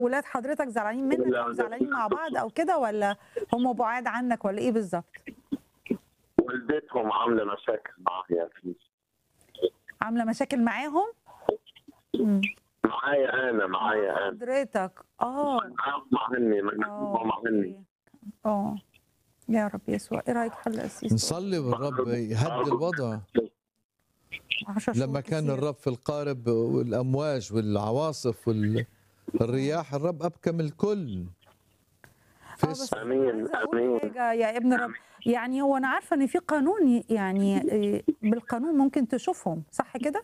ولاد حضرتك زعلانين منك لا، او ده زعلانين في مع بعض او كده ولا هم بعاد عنك ولا ايه بالظبط والدتهم عامله مشاكل معايا فيه عامله مشاكل معاهم مم. معايا انا معايا انا حضرتك اه مع هني مع اه هني أوكي. اه يا رب يسوع ايه رايك حل القسيس نصلي والرب يهدي الوضع عشر شهور لما كان كتير. الرب في القارب والامواج والعواصف والرياح الرب ابكم الكل اه في بس اسم امين عايزة أقول امين حاجة يا ابن رب يعني هو انا عارفه ان في قانون يعني إيه، بالقانون ممكن تشوفهم صح كده؟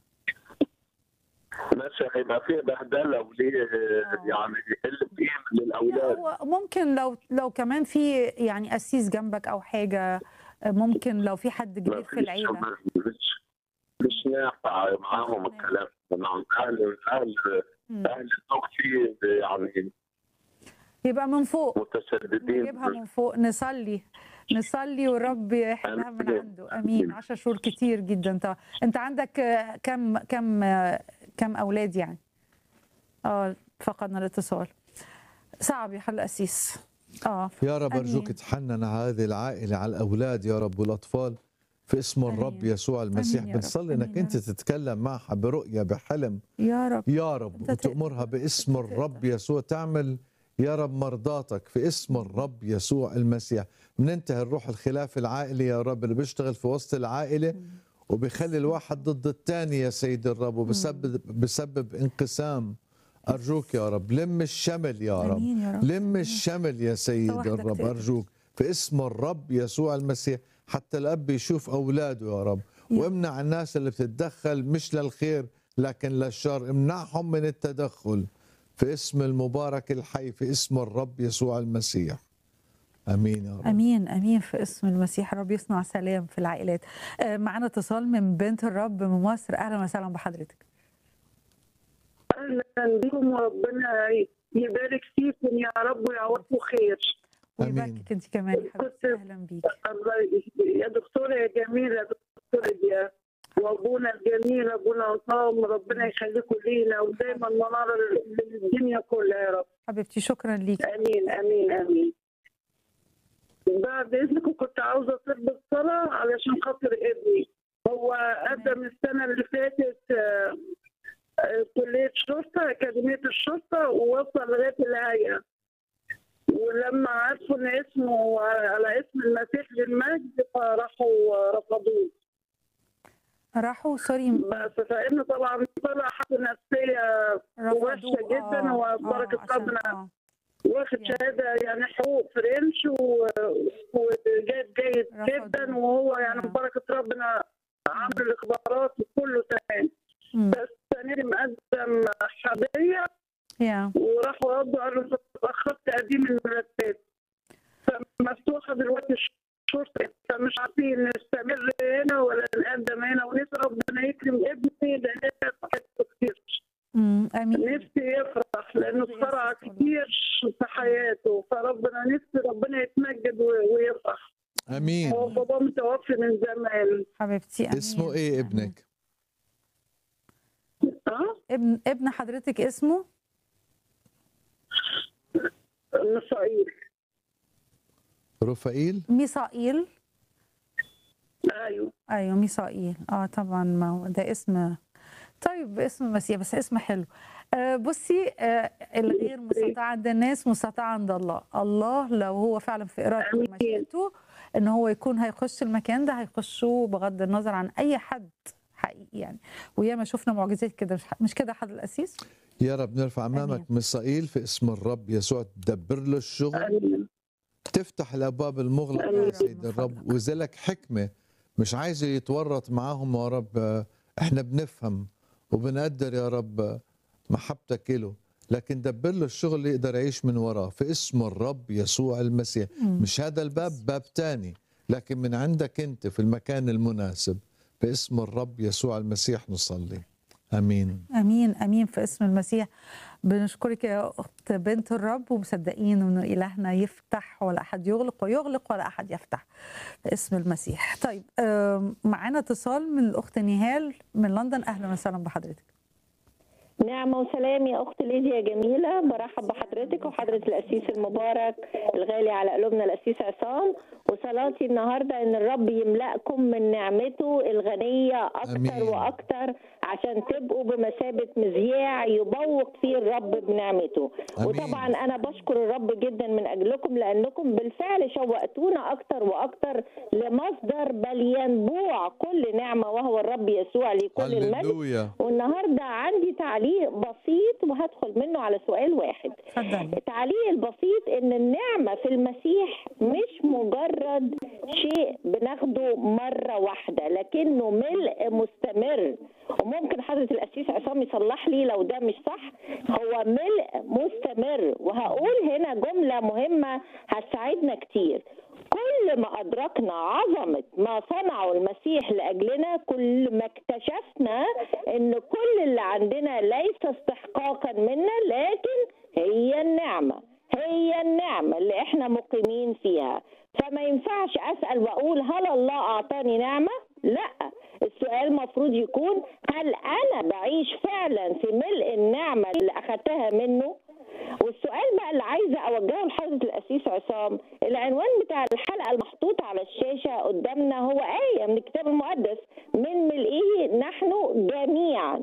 ماشي هيبقى فيه بهدله وليه يعني اللي فيه من لا الاولاد هو ممكن لو لو كمان في يعني قسيس جنبك او حاجه ممكن لو في حد ما كبير في فيش العيله مش مش نافع معاهم الكلام مع اهل اهل مم. اهل زوجتي يعني يبقى من فوق متشددين نجيبها من فوق نصلي نصلي والرب يحلها من آمين. عنده امين 10 شهور كتير جدا طبعا انت عندك آه، كم كم آه، كم اولاد يعني اه فقدنا الاتصال صعب يا حل قسيس اه يا رب ارجوك آمين. تحنن على هذه العائله على الاولاد يا رب والاطفال في اسم الرب آمين. يسوع المسيح آمين يا رب. بنصلي آمين انك يا انت رب. تتكلم معها برؤيه بحلم يا رب يا رب أنت تقدر. وتأمرها باسم أنت الرب تقدر. يسوع تعمل يا رب مرضاتك في اسم الرب يسوع المسيح بننتهي الروح الخلاف العائلي يا رب اللي بيشتغل في وسط العائلة وبيخلي الواحد ضد الثاني يا سيد الرب وبسبب بسبب انقسام أرجوك يا رب لم الشمل يا رب آمين يا رب. لم آمين. الشمل يا سيد وحدك الرب تقدر. أرجوك في اسم الرب يسوع المسيح حتى الأب يشوف أولاده يا رب يا. وامنع الناس اللي بتتدخل مش للخير لكن للشر امنعهم من التدخل في اسم المبارك الحي في اسم الرب يسوع المسيح امين يا رب امين امين في اسم المسيح رب يصنع سلام في العائلات آه، معانا اتصال من بنت الرب من مصر اهلا وسهلا بحضرتك اهلا بكم وربنا يبارك فيكم يا رب ويعوضكم خير آمين. ويباركك انت كمان يا حبيبتي اهلا بيك الله ي- يا دكتوره يا جميله يا دكتوره يا وابونا الجميل ابونا عصام ربنا يخليكم لينا ودايما مناره للدنيا كلها يا رب حبيبتي شكرا ليك امين امين امين بعد اذنكم كنت عاوزه اطلب الصلاه علشان خاطر ابني هو قدم السنه اللي فاتت آه، آه، كليه شرطه اكاديميه الشرطه ووصل لغايه الهيئه ولما عرفوا ان اسمه على اسم المسيح للمجد فراحوا رفضوه راحوا سوري بس فإنه طبعا طلع حالته نفسيه رفضوه وحشة جداً وبركة عشان- ربنا. آه. واخد يعني. شهاده يعني حقوق فرنش و- وجايب جيد رفضوه. جدا وهو يعني آه. ببركه ربنا عامل الاختبارات وكله تمام مم. بس السنه دي مقدم حضيه يا وراحوا ردوا قالوا انت اتاخرت تقديم المرتبات فمفتوحه دلوقتي الشرطه فمش عارفين نستمر هنا ولا نقدم هنا ونسال ربنا يكرم ابني لان حياته كتير مم. امين نفسي يفرح لانه اخترع كتير في حياته فربنا نفسي ربنا يتمجد و- ويفرح امين هو بابا متوفي من زمان حبيبتي امين اسمه ايه آمين. ابنك اه ابن ابن حضرتك اسمه مصائيل رفائيل ميسائيل ايوه ايوه ميسائيل اه طبعا ما هو ده اسم طيب اسم المسيح بس اسم حلو آه بصي آه الغير مستطاع عند الناس مستطاع عند الله الله لو هو فعلا في ارادته آمين. ومشيئته ان هو يكون هيخش المكان ده هيخشوه بغض النظر عن اي حد حقيقي يعني وياما شفنا معجزات كده مش, مش كده حد الاسيس يا رب نرفع امامك آمين. مصائيل في اسم الرب يسوع تدبر له الشغل امين تفتح الابواب المغلقه آمين. يا سيد الرب وزلك حكمه مش عايزه يتورط معاهم يا رب آه، احنا بنفهم وبنقدر يا رب آه، محبتك له لكن دبر له الشغل اللي يقدر يعيش من وراه في اسم الرب يسوع المسيح مم. مش هذا الباب باب تاني لكن من عندك انت في المكان المناسب باسم الرب يسوع المسيح نصلي امين امين امين في اسم المسيح بنشكرك يا اخت بنت الرب ومصدقين انه الهنا يفتح ولا احد يغلق ويغلق ولا احد يفتح في اسم المسيح طيب آم، معانا اتصال من الاخت نهال من لندن اهلا وسهلا بحضرتك نعمة وسلام يا أخت ليديا جميلة برحب بحضرتك وحضرة الأسيس المبارك الغالي على قلوبنا الأسيس عصام وصلاتي النهاردة إن الرب يملأكم من نعمته الغنية أكتر أمين. وأكتر عشان تبقوا بمثابة مذياع يبوق فيه الرب بنعمته أمين. وطبعا أنا بشكر الرب جدا من أجلكم لأنكم بالفعل شوقتونا أكتر وأكتر لمصدر بل ينبوع كل نعمة وهو الرب يسوع لكل المجد هللويا والنهارده عندي تعليق بسيط وهدخل منه على سؤال واحد اتفضلي التعليق البسيط ان النعمه في المسيح مش مجرد شيء بناخده مره واحده لكنه ملء مستمر وممكن حضره الاسيس عصام يصلح لي لو ده مش صح هو ملء مستمر وهقول هنا جمله مهمه هتساعدنا كتير كل ما أدركنا عظمة ما صنعه المسيح لأجلنا كل ما اكتشفنا أن كل اللي عندنا ليس استحقاقا منا لكن هي النعمة هي النعمة اللي احنا مقيمين فيها فما ينفعش أسأل وأقول هل الله أعطاني نعمة؟ لا السؤال المفروض يكون هل أنا بعيش فعلا في ملء النعمة اللي أخدتها منه؟ والسؤال بقى اللي عايزه اوجهه لحضره الاسيس عصام العنوان بتاع الحلقه المحطوط على الشاشه قدامنا هو ايه من الكتاب المقدس من ملئه نحن جميعا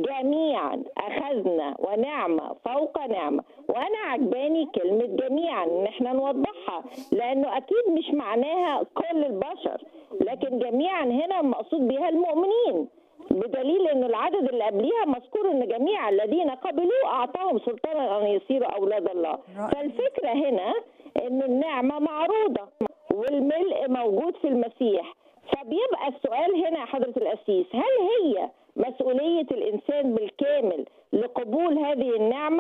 جميعا اخذنا ونعمه فوق نعمه وانا عجباني كلمه جميعا ان احنا نوضحها لانه اكيد مش معناها كل البشر لكن جميعا هنا المقصود بها المؤمنين بدليل ان العدد اللي قبليها مذكور ان جميع الذين قبلوا اعطاهم سلطانا ان يصيروا اولاد الله رائع. فالفكره هنا ان النعمه معروضه والملء موجود في المسيح فبيبقى السؤال هنا يا حضره الاسيس هل هي مسؤوليه الانسان بالكامل لقبول هذه النعمه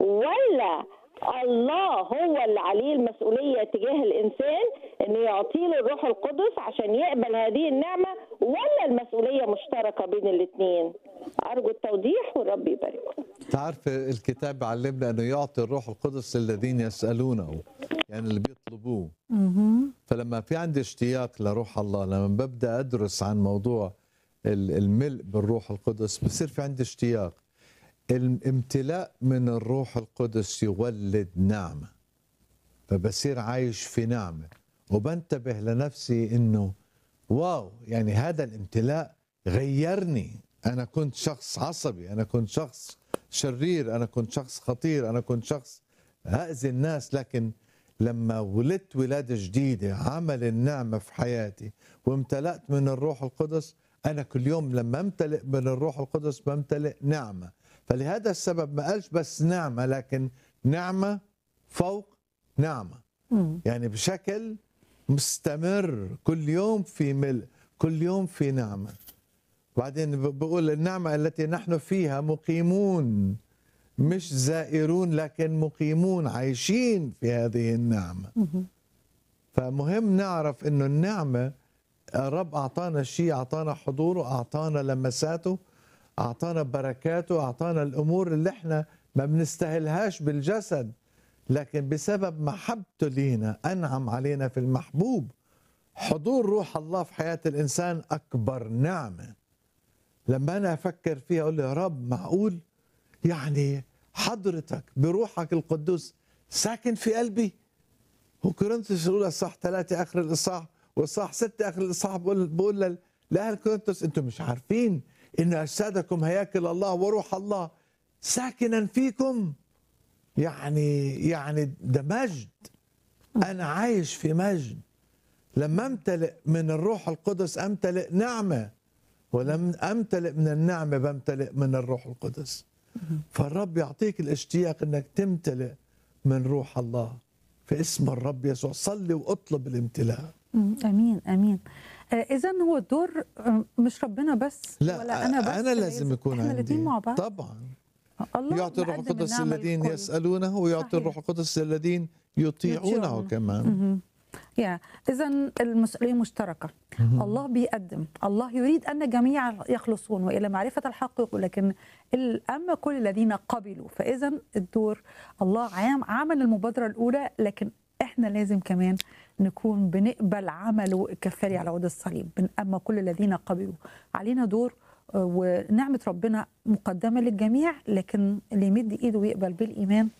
ولا الله هو اللي عليه المسؤوليه تجاه الانسان انه يعطيه له الروح القدس عشان يقبل هذه النعمه ولا المسؤوليه مشتركه بين الاثنين ارجو التوضيح والرب يبارككم تعرف الكتاب علمنا انه يعطي الروح القدس للذين يسالونه يعني اللي بيطلبوه مهم. فلما في عندي اشتياق لروح الله لما ببدا ادرس عن موضوع ال- الملء بالروح القدس بصير في عندي اشتياق الامتلاء من الروح القدس يولد نعمه فبصير عايش في نعمه وبنتبه لنفسي انه واو يعني هذا الامتلاء غيرني انا كنت شخص عصبي انا كنت شخص شرير انا كنت شخص خطير انا كنت شخص هأذي الناس لكن لما ولدت ولادة جديدة عمل النعمة في حياتي وامتلأت من الروح القدس أنا كل يوم لما امتلئ من الروح القدس بمتلئ نعمة فلهذا السبب ما قالش بس نعمة لكن نعمة فوق نعمة مم. يعني بشكل مستمر كل يوم في ملء كل يوم في نعمة بعدين ب- بقول النعمة التي نحن فيها مقيمون مش زائرون لكن مقيمون عايشين في هذه النعمة مهم. فمهم نعرف انه النعمة الرب اعطانا شيء اعطانا حضوره اعطانا لمساته اعطانا بركاته اعطانا الامور اللي احنا ما بنستاهلهاش بالجسد لكن بسبب محبته لينا انعم علينا في المحبوب حضور روح الله في حياه الانسان اكبر نعمه لما انا افكر فيها اقول له يا رب معقول يعني حضرتك بروحك القدوس ساكن في قلبي وكورنثوس الاولى صح ثلاثه اخر الاصحاح والصح ستة اخر الاصحاح بقول بقول لل- لاهل كورنثوس انتم مش عارفين ان اجسادكم هياكل الله وروح الله ساكنا فيكم يعني يعني ده مجد انا عايش في مجد لما امتلئ من الروح القدس امتلئ نعمه ولم امتلئ من النعمه بمتلئ من الروح القدس فالرب يعطيك الاشتياق انك تمتلئ من روح الله في اسم الرب يسوع صلي واطلب الامتلاء مم. امين امين اذا هو الدور آه، مش ربنا بس لا ولا انا بس انا لازم يكون احنا عندي الاثنين مع بعض طبعا الله يعطي الروح مقدم القدس النعمة الذين للكل. يسالونه ويعطي صحيح. الروح القدس الذين يطيعونه يطيعونه. كمان مهم. يا اذا المسؤوليه مشتركه الله بيقدم الله يريد ان جميع يخلصون والى معرفه الحق يقول لكن ال- اما كل الذين قبلوا فاذا الدور الله عام عمل المبادره الاولى لكن احنا لازم كمان نكون بنقبل عمله الكفاري على عود الصليب بن- اما كل الذين قبلوا علينا دور ونعمه ربنا مقدمه للجميع لكن اللي يمد ايده ويقبل بالايمان